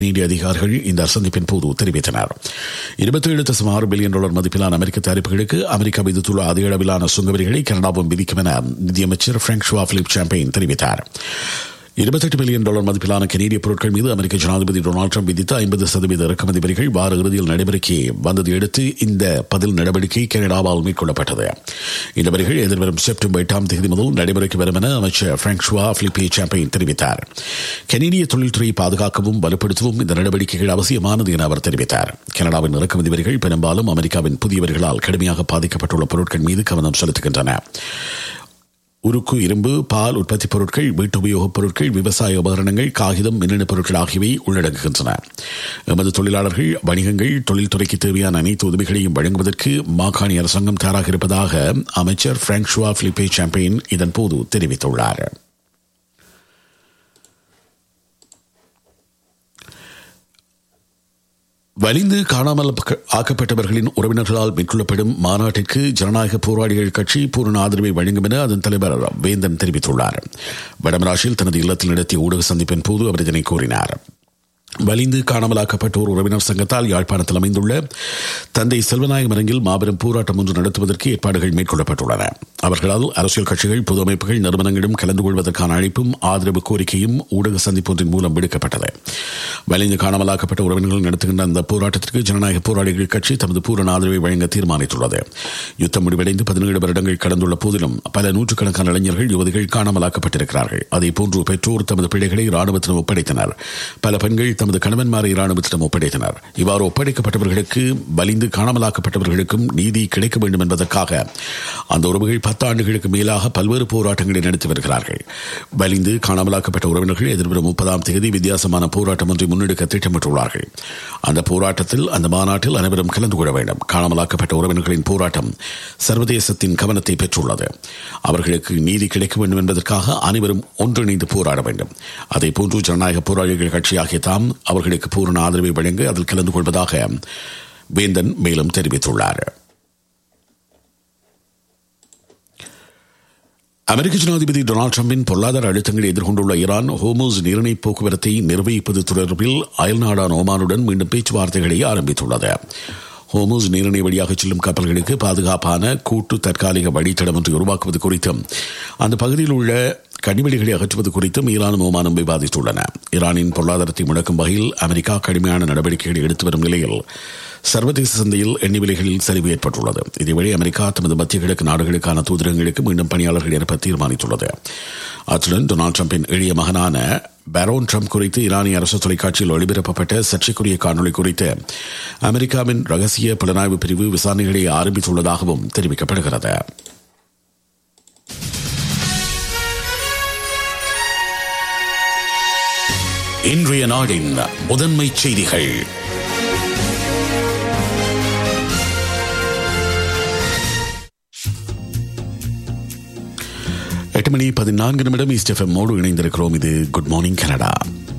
நீதி அதிகாரிகள் இந்த சந்திப்பின் போது தெரிவித்தனர் இருபத்தி ஏழு தசம் ஆறு பில்லியன் டாலர் மதிப்பிலான அமெரிக்க தயாரிப்புகளுக்கு அமெரிக்கா விதித்துள்ள அதிக அளவிலான சுங்கவரிகளை கனடாவும் விதிக்கும் என நிதியமைச்சர் பிராங்க்ஷுவா பிலிப் சாம்பெயின் தெரிவித்தார் இருபத்தெட்டு பில்லியன் டாலர் மதிப்பிலான கனேடிய பொருட்கள் மீது அமெரிக்க ஜனாதிபதி டொனால்டு ட்ரம்ப் விதித்த ஐம்பது சதவீத இறக்குமதி வரிகள் வார இறுதியில் நடைமுறைக்கு வந்ததை அடுத்து இந்த பதில் நடவடிக்கை கனடாவால் மேற்கொள்ளப்பட்டது இந்த வரிகள் எதிர்வரும் செப்டம்பர் எட்டாம் தேதி முதல் நடைமுறைக்கு வரும் என அமைச்சர் பிராங்க்ஷுவா பிலிப்பி சாம்பெயின் தெரிவித்தார் கனேடிய தொழில்துறையை பாதுகாக்கவும் வலுப்படுத்தவும் இந்த நடவடிக்கைகள் அவசியமானது என அவர் தெரிவித்தார் கனடாவின் இறக்குமதி வரிகள் பெரும்பாலும் அமெரிக்காவின் புதிய வரிகளால் கடுமையாக பாதிக்கப்பட்டுள்ள பொருட்கள் மீது கவனம் செலுத்துகின்றன உருக்கு இரும்பு பால் உற்பத்தி பொருட்கள் வீட்டு உபயோகப் பொருட்கள் விவசாய உபகரணங்கள் காகிதம் மின்னணு பொருட்கள் ஆகியவை உள்ளடங்குகின்றன எமது தொழிலாளர்கள் வணிகங்கள் தொழில்துறைக்கு தேவையான அனைத்து உதவிகளையும் வழங்குவதற்கு மாகாணி அரசாங்கம் தயாராக இருப்பதாக அமைச்சர் பிராங்க்ஷுவா பிலிப்பே சாம்பெயின் இதன்போது தெரிவித்துள்ளார் வலிந்து காணாமல் ஆக்கப்பட்டவர்களின் உறவினர்களால் மேற்கொள்ளப்படும் மாநாட்டிற்கு ஜனநாயக போராளிகள் கட்சி பூரண ஆதரவை வழங்கும் என அதன் தலைவர் வேந்தன் தெரிவித்துள்ளார் வடமராசில் தனது இல்லத்தில் நடத்திய ஊடக சந்திப்பின் போது அவர் இதனை கூறினார் வலிந்து காணாமலாக்கப்பட்டோர் உறவினர் சங்கத்தால் யாழ்ப்பாணத்தில் அமைந்துள்ள தந்தை செல்வநாயகம் அரங்கில் மாபெரும் போராட்டம் ஒன்று நடத்துவதற்கு ஏற்பாடுகள் மேற்கொள்ளப்பட்டுள்ளன அவர்களால் அரசியல் கட்சிகள் பொது அமைப்புகள் நிறுவனங்களும் கலந்து கொள்வதற்கான அழைப்பும் ஆதரவு கோரிக்கையும் ஊடக சந்திப்பொன்றின் மூலம் விடுக்கப்பட்டது வலிந்து காணாமலாக்கப்பட்ட உறவினர்கள் நடத்துகின்ற அந்த போராட்டத்திற்கு ஜனநாயக போராளிகள் கட்சி தமது பூரண ஆதரவை வழங்க தீர்மானித்துள்ளது யுத்தம் முடிவடைந்து பதினேழு வருடங்கள் கடந்துள்ள போதிலும் பல நூற்றுக்கணக்கான இளைஞர்கள் யுவதிகள் காணாமலாக்கப்பட்டிருக்கிறார்கள் அதே போன்று பெற்றோர் தமது பிள்ளைகளை ராணுவத்திடம் ஒப்படைத்தனர் பல பெண்கள் தமது கணவன்மாரை இராணுவத்திடம் ஒப்படைத்தனர் இவ்வாறு ஒப்படைக்கப்பட்டவர்களுக்கு வலிந்து காணாமலாக்கப்பட்டவர்களுக்கும் நீதி கிடைக்க வேண்டும் என்பதற்காக அந்த உறவுகள் பத்து ஆண்டுகளுக்கு மேலாக பல்வேறு போராட்டங்களை நடத்தி வருகிறார்கள் வலிந்து காணாமலாக்கப்பட்ட உறவினர்கள் எதிர்வரும் முப்பதாம் தேதி வித்தியாசமான போராட்டம் ஒன்றை முன்னெடுக்க திட்டமிட்டுள்ளார்கள் அந்த போராட்டத்தில் அந்த மாநாட்டில் அனைவரும் கலந்து கொள்ள வேண்டும் காணாமலாக்கப்பட்ட உறவினர்களின் போராட்டம் சர்வதேசத்தின் கவனத்தை பெற்றுள்ளது அவர்களுக்கு நீதி கிடைக்க வேண்டும் என்பதற்காக அனைவரும் ஒன்றிணைந்து போராட வேண்டும் அதே போன்று ஜனநாயக போராளிகள் கட்சியாகிய தாம் அவர்களுக்கு பூரண ஆதரவை வழங்க அதில் கலந்து கொள்வதாக வேந்தன் மேலும் தெரிவித்துள்ளார் அமெரிக்க ஜனாதிபதி டொனால்டு டிரம்பின் பொருளாதார அழுத்தங்களை எதிர்கொண்டுள்ள ஈரான் ஹோமோஸ் நீரிணை போக்குவரத்தை நிர்வகிப்பது தொடர்பில் அயல்நாடான ஓமானுடன் மீண்டும் பேச்சுவார்த்தைகளை ஆரம்பித்துள்ளது ஹோமோஸ் நீரிணை வழியாக செல்லும் கப்பல்களுக்கு பாதுகாப்பான கூட்டு தற்காலிக வழித்தடம் ஒன்றை உருவாக்குவது குறித்தும் அந்த பகுதியில் உள்ள கனிவெளிகளை அகற்றுவது குறித்தும் ஈரானும் ஓமானும் விவாதித்துள்ளன ஈரானின் பொருளாதாரத்தை முடக்கும் வகையில் அமெரிக்கா கடுமையான நடவடிக்கைகளை எடுத்து வரும் நிலையில் சர்வதேச சந்தையில் எண்ணெய் விலைகளில் சரிவு ஏற்பட்டுள்ளது இதேவழி அமெரிக்கா தமது மத்திய கிழக்கு நாடுகளுக்கான தூதரங்களுக்கு மீண்டும் பணியாளர்கள் அனுப்ப தீர்மானித்துள்ளது அத்துடன் டொனால்டு டிரம்பின் எளிய மகனான பரோன் ட்ரம்ப் குறித்து ஈரானிய அரசு தொலைக்காட்சியில் ஒளிபரப்பப்பட்ட சர்ச்சைக்குரிய காணொலி குறித்து அமெரிக்காவின் ரகசிய புலனாய்வு பிரிவு விசாரணைகளை ஆரம்பித்துள்ளதாகவும் தெரிவிக்கப்படுகிறது இன்றைய நாடின் முதன்மை செய்திகள் எட்டு மணி பதினான்கு நிமிடம் ஈஸ்ட் எஃப்எம் மோடு இணைந்திருக்கிறோம் இது குட் மார்னிங் கனடா